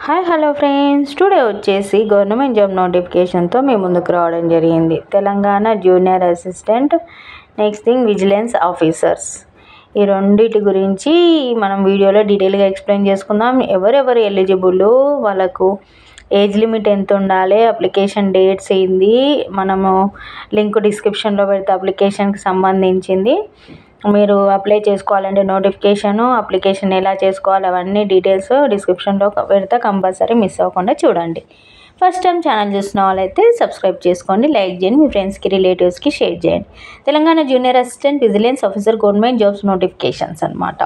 hi hello friends today వచ్చేసి government job నోటిఫికేషన్తో మీ ముందుకు రావడం జరిగింది Telangana junior assistant next thing vigilance officers ఈ రెండిటి గురించి మనం వీడియోలో డీటెయిల్గా ఎక్స్ప్లెయిన్ చేసుకుందాం ఎవరెవరు ఎలిజిబుల్ వాళ్ళకు ఏజ్ లిమిట్ ఎంత ఉండాలి అప్లికేషన్ డేట్స్ ఏంది మనము లింక్ డిస్క్రిప్షన్లో పెడితే అప్లికేషన్కి సంబంధించింది మీరు అప్లై చేసుకోవాలంటే నోటిఫికేషను అప్లికేషన్ ఎలా చేసుకోవాలి అవన్నీ డీటెయిల్స్ డిస్క్రిప్షన్లో పెడితే కంపల్సరీ మిస్ అవ్వకుండా చూడండి ఫస్ట్ టైం ఛానల్ చూసిన వాళ్ళైతే సబ్స్క్రైబ్ చేసుకోండి లైక్ చేయండి మీ ఫ్రెండ్స్కి రిలేటివ్స్కి షేర్ చేయండి Telangana junior assistant vigilance officer government jobs notifications అనమాట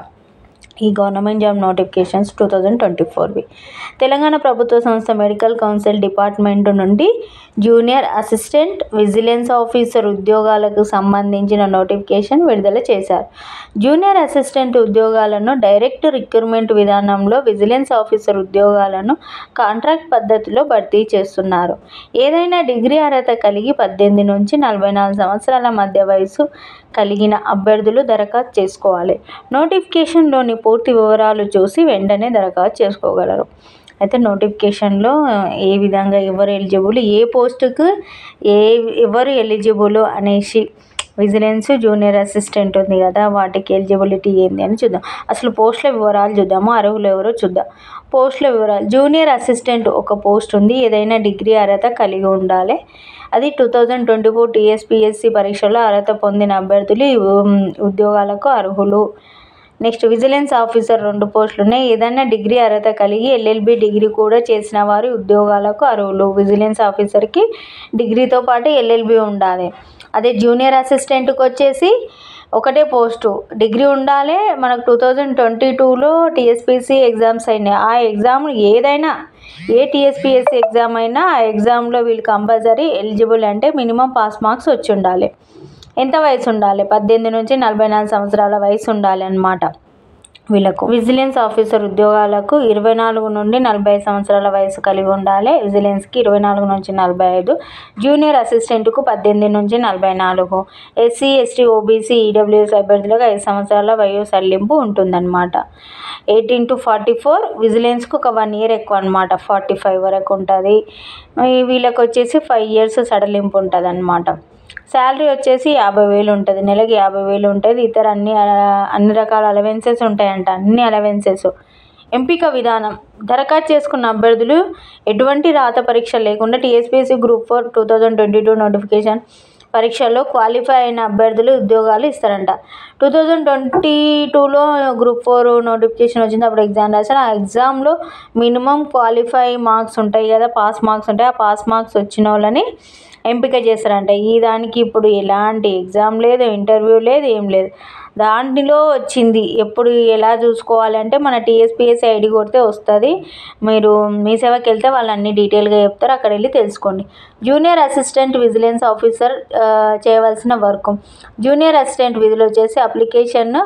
ఈ government job notifications two thousand twenty ఫోర్వి తెలంగాణ ప్రభుత్వ సంస్థ మెడికల్ కౌన్సిల్ డిపార్ట్మెంట్ నుండి జూనియర్ అసిస్టెంట్ విజిలెన్స్ ఆఫీసర్ ఉద్యోగాలకు సంబంధించిన నోటిఫికేషన్ విడుదల చేశారు జూనియర్ అసిస్టెంట్ ఉద్యోగాలను డైరెక్ట్ రిక్రూట్మెంట్ విధానంలో విజిలెన్స్ ఆఫీసర్ ఉద్యోగాలను కాంట్రాక్ట్ పద్ధతిలో భర్తీ చేస్తున్నారు ఏదైనా డిగ్రీ అర్హత కలిగి పద్దెనిమిది నుంచి నలభై నాలుగు సంవత్సరాల మధ్య వయసు కలిగిన అభ్యర్థులు దరఖాస్తు చేసుకోవాలి నోటిఫికేషన్లోని పూర్తి వివరాలు చూసి వెంటనే దరఖాస్తు చేసుకోగలరు అయితే నోటిఫికేషన్లో ఏ విధంగా ఎవరు ఎలిజిబుల్ ఏ పోస్టుకు ఏ ఎవరు ఎలిజిబుల్ అనేసి విజిలెన్స్ జూనియర్ అసిస్టెంట్ ఉంది కదా వాటికి ఎలిజిబిలిటీ ఏంది అని చూద్దాం అసలు పోస్టుల వివరాలు చూద్దాము అర్హులు ఎవరో చూద్దాం పోస్టుల వివరాలు జూనియర్ అసిస్టెంట్ ఒక పోస్ట్ ఉంది ఏదైనా డిగ్రీ అర్హత కలిగి ఉండాలి అది two thousand twenty four TSPSC పరీక్షలో అర్హత పొందిన అభ్యర్థులు ఈ ఉద్యోగాలకు అర్హులు నెక్స్ట్ విజిలెన్స్ ఆఫీసర్ రెండు పోస్టులు ఉన్నాయి ఏదైనా డిగ్రీ అర్హత కలిగి ఎల్ఎల్బి డిగ్రీ కూడా చేసిన వారి ఉద్యోగాలకు అర్హులు విజిలెన్స్ ఆఫీసర్కి డిగ్రీతో పాటు ఎల్ఎల్బి ఉండాలి అదే జూనియర్ అసిస్టెంట్కి వచ్చేసి ఒకటే పోస్టు డిగ్రీ ఉండాలి మనకు టూ థౌజండ్ ట్వంటీ టూలో టీఎస్పీసీ ఎగ్జామ్స్ అయినాయి ఆ ఎగ్జామ్ ఏదైనా ఏ టీఎస్పీఎస్సీ ఎగ్జామ్ అయినా ఆ ఎగ్జామ్లో వీళ్ళు కంపల్సరీ ఎలిజిబుల్ అంటే మినిమం పాస్ మార్క్స్ వచ్చి ఉండాలి ఎంత వయసు ఉండాలి పద్దెనిమిది నుంచి నలభై నాలుగు సంవత్సరాల వయసు ఉండాలి అన్నమాట వీళ్ళకు విజిలెన్స్ ఆఫీసర్ ఉద్యోగాలకు ఇరవై నాలుగు నుండి నలభై సంవత్సరాల వయసు కలిగి ఉండాలి విజిలెన్స్కి ఇరవై నాలుగు నుంచి నలభై ఐదు జూనియర్ అసిస్టెంట్కు పద్దెనిమిది నుంచి నలభై నాలుగు ఎస్సీ ఎస్టీ ఓబీసీ ఈడబ్ల్యూఎస్ అభ్యర్థులకు ఐదు సంవత్సరాల వయో సడలింపు ఉంటుందన్నమాట ఎయిటీన్ టు ఫార్టీ ఫోర్ విజిలెన్స్కి ఒక వన్ ఇయర్ ఎక్కువ అనమాట ఫార్టీ ఫైవ్ వరకు ఉంటుంది వీళ్ళకి వచ్చేసి ఫైవ్ ఇయర్స్ సడలింపు ఉంటుంది అనమాట శాలరీ వచ్చేసి యాభై వేలు ఉంటుంది నెలకి యాభై వేలు ఉంటుంది ఇతర అన్ని అన్ని రకాల అలవెన్సెస్ ఉంటాయంట అన్ని అలవెన్సెస్ ఎంపిక విధానం దరఖాస్తు చేసుకున్న అభ్యర్థులు ఎటువంటి రాత పరీక్ష లేకుండా TSPSC group four two thousand twenty two notification పరీక్షల్లో క్వాలిఫై అయిన అభ్యర్థులు ఉద్యోగాలు ఇస్తారంట టూ థౌజండ్ ట్వంటీ టూలో గ్రూప్ ఫోర్ నోటిఫికేషన్ వచ్చింది అప్పుడు ఎగ్జామ్ రాశారు ఆ ఎగ్జామ్లో మినిమం క్వాలిఫై మార్క్స్ ఉంటాయి కదా పాస్ మార్క్స్ ఉంటాయి ఆ పాస్ మార్క్స్ వచ్చిన వాళ్ళని ఎంపిక చేస్తారంట ఈ దానికి ఇప్పుడు ఎలాంటి ఎగ్జామ్ లేదు ఇంటర్వ్యూ లేదు ఏం లేదు దాంట్లో వచ్చింది ఎప్పుడు ఎలా చూసుకోవాలి అంటే మన టీఎస్పీఎస్సీ ఐడి కొడితే వస్తుంది మీరు మీ సేవకి వెళ్తే వాళ్ళు అన్ని డీటెయిల్గా చెప్తారు అక్కడ వెళ్ళి తెలుసుకోండి జూనియర్ అసిస్టెంట్ విజిలెన్స్ ఆఫీసర్ చేయవలసిన వర్క్ జూనియర్ అసిస్టెంట్ విధులు వచ్చేసి అప్లికేషన్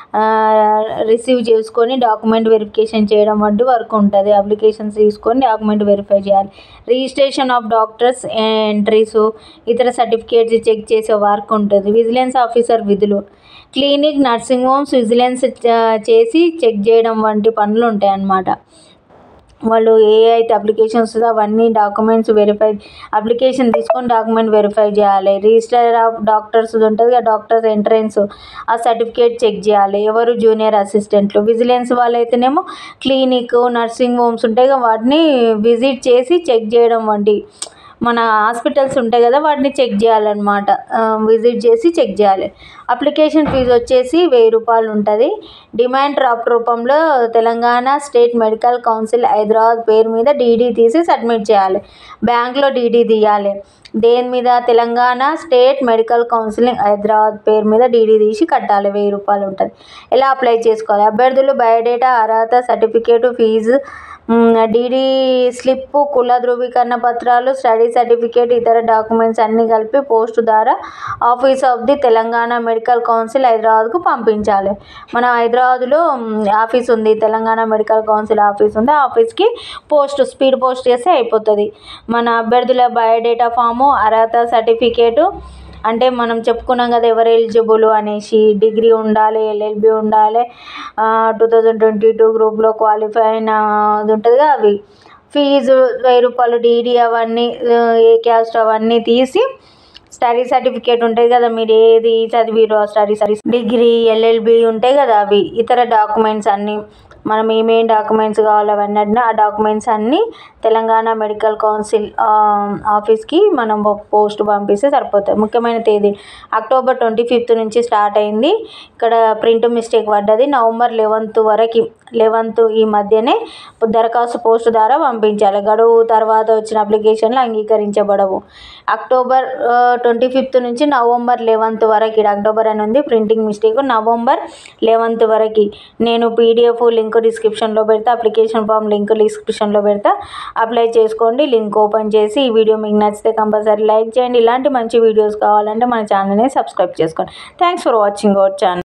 రిసీవ్ చేసుకొని డాక్యుమెంట్ వెరిఫికేషన్ చేయడం వంటి వర్క్ ఉంటుంది అప్లికేషన్స్ తీసుకొని డాక్యుమెంట్ వెరిఫై చేయాలి రిజిస్ట్రేషన్ ఆఫ్ డాక్టర్స్ ఎంట్రీస్ ఇతర సర్టిఫికేట్స్ చెక్ చేసే వర్క్ ఉంటుంది విజిలెన్స్ ఆఫీసర్ విధులు క్లినిక్ నర్సింగ్ హోమ్స్ విజిలెన్స్ చేసి చెక్ చేయడం వంటి పనులు ఉంటాయి అన్నమాట వాళ్ళు ఏ అయితే అప్లికేషన్స్ అవన్నీ డాక్యుమెంట్స్ వెరిఫై అప్లికేషన్ తీసుకొని డాక్యుమెంట్ వెరిఫై చేయాలి రిజిస్టర్ ఆఫ్ డాక్టర్స్ ఉంటుంది ఆ డాక్టర్స్ ఎంట్రెన్స్ ఆ సర్టిఫికేట్ చెక్ చేయాలి ఎవరు జూనియర్ అసిస్టెంట్లు విజిలెన్స్ వాళ్ళైతేనేమో క్లినిక్ నర్సింగ్ హోమ్స్ ఉంటాయి వాటిని విజిట్ చేసి చెక్ చేయడం వంటి మన హాస్పిటల్స్ ఉంటాయి కదా వాటిని చెక్ చేయాలన్నమాట విజిట్ చేసి చెక్ చేయాలి అప్లికేషన్ ఫీజు వచ్చేసి వెయ్యి రూపాయలు ఉంటుంది డిమాండ్ డ్రాఫ్ట్ రూపంలో Telangana state medical council Hyderabad పేరు మీద డీడీ తీసి సబ్మిట్ చేయాలి బ్యాంక్లో డీడీ తీయాలి దేని మీద Telangana state medical counselling Hyderabad పేరు మీద డీడీ తీసి కట్టాలి వెయ్యి రూపాయలు ఉంటుంది ఎలా అప్లై చేసుకోవాలి అభ్యర్థులు బయోడేటా అర్హత సర్టిఫికేటు ఫీజు డీడీ స్లిప్ కుల ధృవీకరణ పత్రాలు స్టడీ సర్టిఫికేట్ ఇతర డాక్యుమెంట్స్ అన్నీ కలిపి పోస్ట్ ద్వారా office of the Telangana medical council హైదరాబాద్కు పంపించాలి మన హైదరాబాద్లో ఆఫీస్ ఉంది తెలంగాణ మెడికల్ కౌన్సిల్ ఆఫీస్ ఉంది ఆ ఆఫీస్కి పోస్ట్ స్పీడ్ పోస్ట్ చేస్తే అయిపోతుంది మన అభ్యర్థుల బయోడేటా ఫాము అర్హత సర్టిఫికేటు అంటే మనం చెప్పుకున్నాం కదా ఎవరు ఎలిజిబుల్ అనేసి డిగ్రీ ఉండాలి ఎల్ఎల్బి ఉండాలి టూ థౌజండ్ ట్వంటీ టూ గ్రూప్లో క్వాలిఫై అయిన అది ఉంటుందిగా అవి ఫీజు వెయ్యి రూపాయలు డీడీ అవన్నీ ఏ క్యాస్ట్ అవన్నీ తీసి స్టడీ సర్టిఫికేట్ ఉంటుంది కదా మీరు ఏది చదివిరో స్టడీ స్టడీ డిగ్రీ ఎల్ఎల్బి ఉంటాయి కదా అవి ఇతర డాక్యుమెంట్స్ అన్నీ మనం ఏమేం డాక్యుమెంట్స్ కావాలి అవన్నీ ఆ డాక్యుమెంట్స్ అన్నీ తెలంగాణ మెడికల్ కౌన్సిల్ ఆఫీస్కి మనం పోస్ట్ పంపిస్తే సరిపోతుంది ముఖ్యమైన తేదీ అక్టోబర్ ట్వంటీ ఫిఫ్త్ నుంచి స్టార్ట్ అయింది ఇక్కడ ప్రింట్ మిస్టేక్ పడ్డది నవంబర్ లెవెన్త్ వరకు లెవెన్త్ ఈ మధ్యనే దరఖాస్తు పోస్ట్ ద్వారా పంపించాలి గడువు తర్వాత వచ్చిన అప్లికేషన్లు అంగీకరించబడవు అక్టోబర్ ట్వంటీ ఫిఫ్త్ నుంచి నవంబర్ లెవెన్త్ వరకు ఇక్కడ అక్టోబర్ అని ఉంది ప్రింటింగ్ మిస్టేక్ నవంబర్ లెవెన్త్ వరకు నేను పీడిఎఫ్ లింక్ డిస్క్రిప్షన్లో పెడతా అప్లికేషన్ ఫామ్ లింక్ డిస్క్రిప్షన్లో పెడతా అప్లై చేసుకోండి లింక్ ఓపెన్ చేసి ఈ వీడియో మీకు నచ్చితే కంపల్సరీ లైక్ చేయండి ఇలాంటి మంచి వీడియోస్ కావాలంటే మన ఛానల్ని సబ్స్క్రైబ్ చేసుకోండి thanks for watching our channel